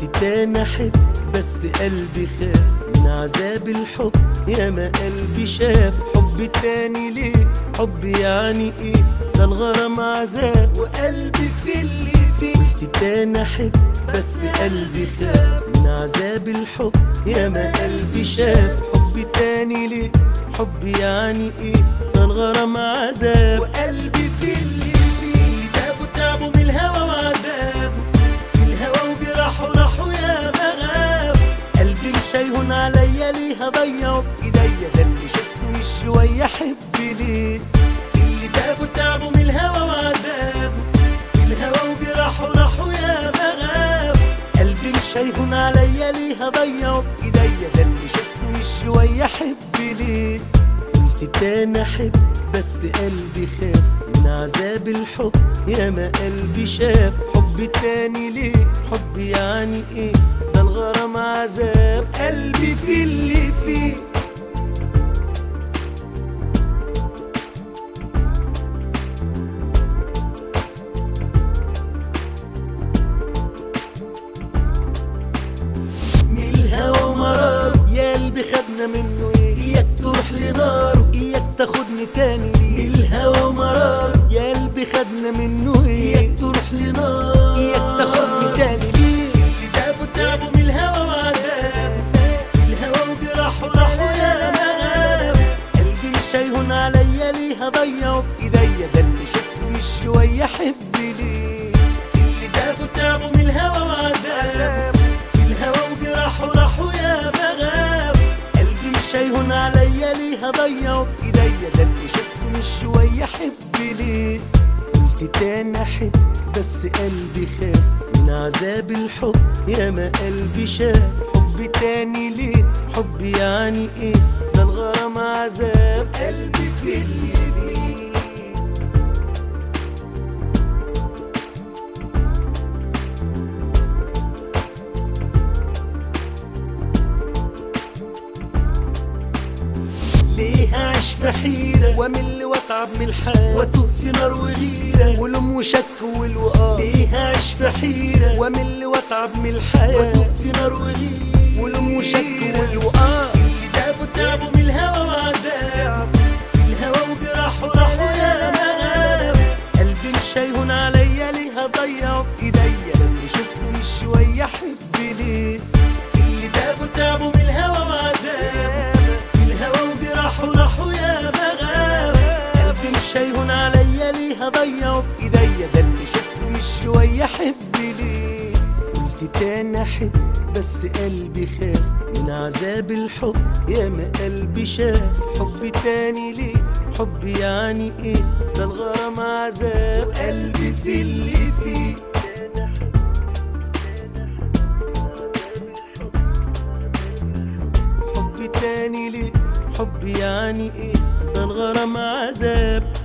قلت تاني احب بس قلبي خاف من عذاب الحب يا ما قلبي شاف حب تاني ليه حب يعني ايه ده الغرام عذاب وقلبي في اللي فيه قلت تاني احب بس قلبي خاف من عذاب الحب يا ما قلبي شاف حب تاني ليه حب يعني ايه ده الغرام عذاب وقلبي في اللي فيه تابوا تعبوا من الهوى وعذاب في الهوى وجراحه راحوا يا مغاب قلبي مش هيهون عليا ليه هضيعه بايديا ده اللي شفته مش شويه احب ليه اللي تابوا تعبوا من الهوى وعذاب في الهوى وجراحه راحوا يا مغاب قلبي مش هيهون عليا ليه هضيعه بايديا ده اللي شفته مش شويه احب ليه قلت تاني احب بس قلبي خاف من عذاب الحب يا ما قلبي شاف حب تاني ليه حب يعني ايه ده الغرام عذاب قلبي في اللي فيه من الهوى ومراره يا قلبي خدنا منه ايه اياك تروح لناره اياك تاخدني تاني ليه من الهوى ومراره يا قلبي خدنا منه ايه اياك تروح لناره اياك تاخدني تاني ليه اللي دابوا تعبوا من الهوى وعذاب في الهوى وجراحه راحوا يا مغاب قلبي مش هيهون عليا ليه هضيعه بايديا ده اللي شفته مش شويه احب ليه اللي دابوا تعبوا من الهوى وعذاب في الهوى وجراحه راحوا يا مغاب قلبي مش هيهون عليا ليه هضيعه بايديا ده اللي شفته مش شويه احب ليه قلت تاني احب بس قلبي خاف من عذاب الحب يا ما قلبي شاف حب تاني ليه حب يعني ايه ده الغرام عذاب قلبي في اللي فيه ليه اعيش في حيرة وامل واتعب من الحال واتوه في نار وغيرة ولوم وشك والوقار ليه اعيش في حيرة وامل واتعب من الحال واتوه في نار وغيرة ولوم وشك والوقار اللي دابوا تعبوا من الهوى وعذاب في الهوى وجراحه راحوا يا مغاب قلبي مش هيهون عليا ليه هضيعه بايديا ده اللي شفته مش شوية احب ليه اللي دابوا تعبوا من الهوى وعذاب في الهوى وجراحه راحوا يا مغاب قلبي مش هيهون عليا ليه هضيعه بايديا ده اللي شفته مش شويه احب ليه قلت تاني احب بس قلبي خاف من عذاب الحب يا ما قلبي شاف حب تاني ليه حب يعني ايه ده الغرام عذاب قلبي في اللي فيه حب تاني ليه حب يعني ايه ده الغرام عذاب